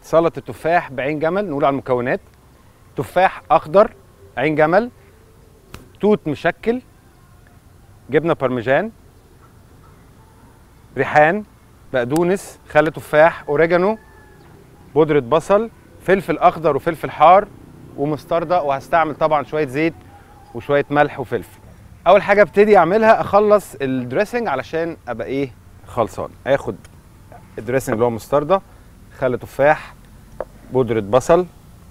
سلطه تفاح بعين جمل نقول على المكونات تفاح اخضر عين جمل توت مشكل جبنه بارميجان ريحان بقدونس خل تفاح اوريجانو بودره بصل فلفل اخضر وفلفل حار ومستردة وهستعمل طبعا شويه زيت وشويه ملح وفلفل اول حاجه ابتدي اعملها اخلص الدريسنج علشان ابقى ايه خلصان اخد الدريسنج اللي هو مستردة خل تفاح بودره بصل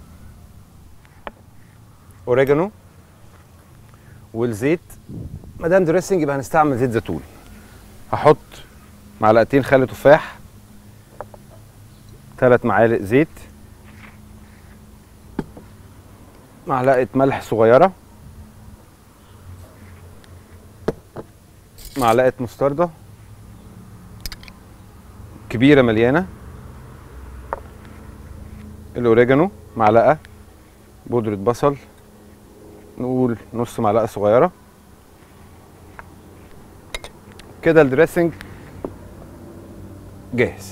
اوريجانو والزيت ما دام دريسنج يبقى هنستعمل زيت زيتون هحط معلقتين خل تفاح ثلاث معالق زيت معلقه ملح صغيره معلقه مستردة كبيره مليانه الاوريجانو معلقه بودره بصل نقول نص معلقه صغيره كده الدريسنج جاهز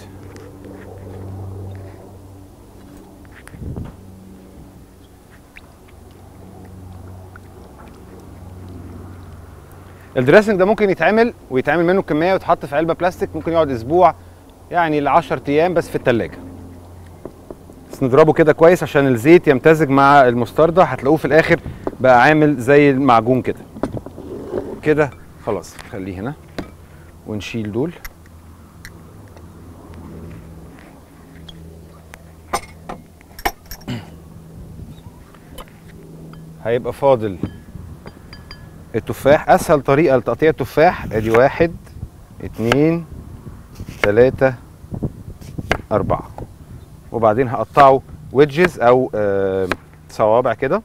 الدريسنج ده ممكن يتعمل ويتعمل منه كميه ويتحط في علبه بلاستيك ممكن يقعد اسبوع يعني ل 10 ايام بس في التلاجة بس نضربه كده كويس عشان الزيت يمتزج مع المستردة هتلاقوه في الاخر بقى عامل زي المعجون كده كده خلاص خليه هنا ونشيل دول هيبقى فاضل التفاح اسهل طريقه لتقطيع التفاح ادي واحد اتنين تلاته اربعه وبعدين هقطعه ويدجز او آه صوابع كده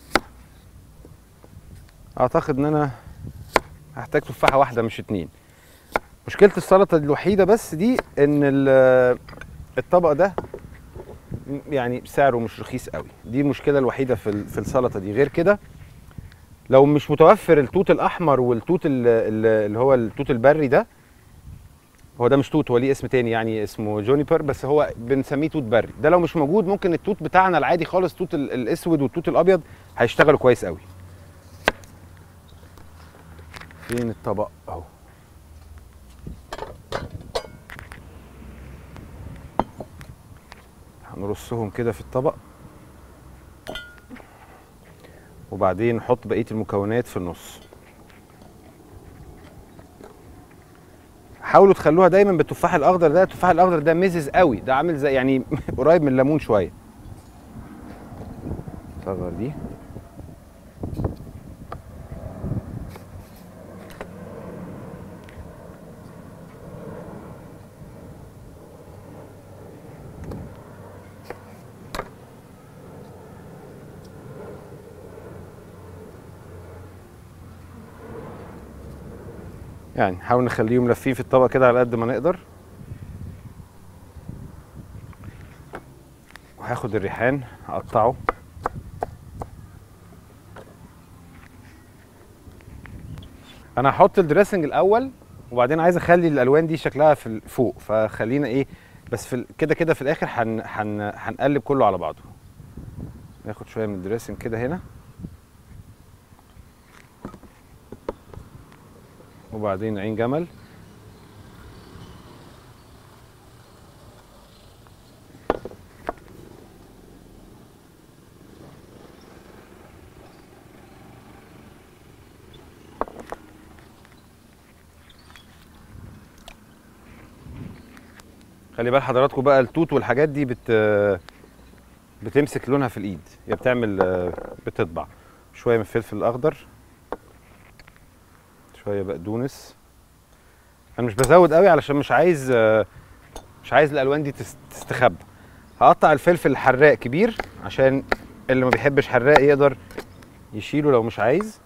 اعتقد ان انا هحتاج تفاحه واحده مش اتنين مشكله السلطه الوحيده بس دي ان ال- الطبق ده يعني سعره مش رخيص قوي دي المشكله الوحيده في ال- في السلطه دي غير كده لو مش متوفر التوت الاحمر والتوت ال- ال- اللي هو التوت البري ده هو ده مش توت هو ليه اسم تاني يعني اسمه جونيبر بس هو بنسميه توت بري ده لو مش موجود ممكن التوت بتاعنا العادي خالص التوت ال- الاسود والتوت الابيض هيشتغلوا كويس قوي فين الطبق اهو هنرصهم كده في الطبق وبعدين نحط بقيه المكونات في النص حاولوا تخلوها دايما بالتفاح الاخضر ده التفاح الاخضر ده مزز قوي ده عامل زي يعني قريب من الليمون شويه صغر دي يعني نحاول نخليهم لافين في الطبق كده على قد ما نقدر وهاخد الريحان هقطعه انا هحط الدريسنج الاول وبعدين عايز اخلي الالوان دي شكلها في ال- فوق فخلينا ايه بس في ال- كده كده في الاخر هن هن هنقلب كله على بعضه ناخد شويه من الدريسنج كده هنا وبعدين عين جمل خلي بال حضراتكم بقى التوت والحاجات دي بت بتمسك لونها في الايد هي بتعمل آه، بتطبع شويه من الفلفل الاخضر شويه بقدونس انا مش بزود قوي علشان مش عايز آه، مش عايز الالوان دي تس- تستخبى هقطع الفلفل الحراق كبير عشان اللي ما بيحبش حراق يقدر يشيله لو مش عايز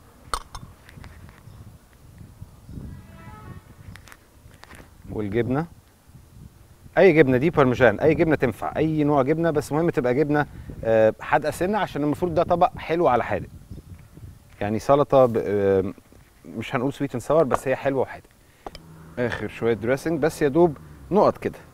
والجبنه اي جبنه دي بارميجان اي جبنه تنفع اي نوع جبنه بس مهم تبقى جبنه آه، حادقه سنه عشان المفروض ده طبق حلو على حادق يعني سلطه ب- آه، مش هنقول سويت اند ساور بس هي حلوه وحادق اخر شويه دريسنج بس يا دوب نقط كده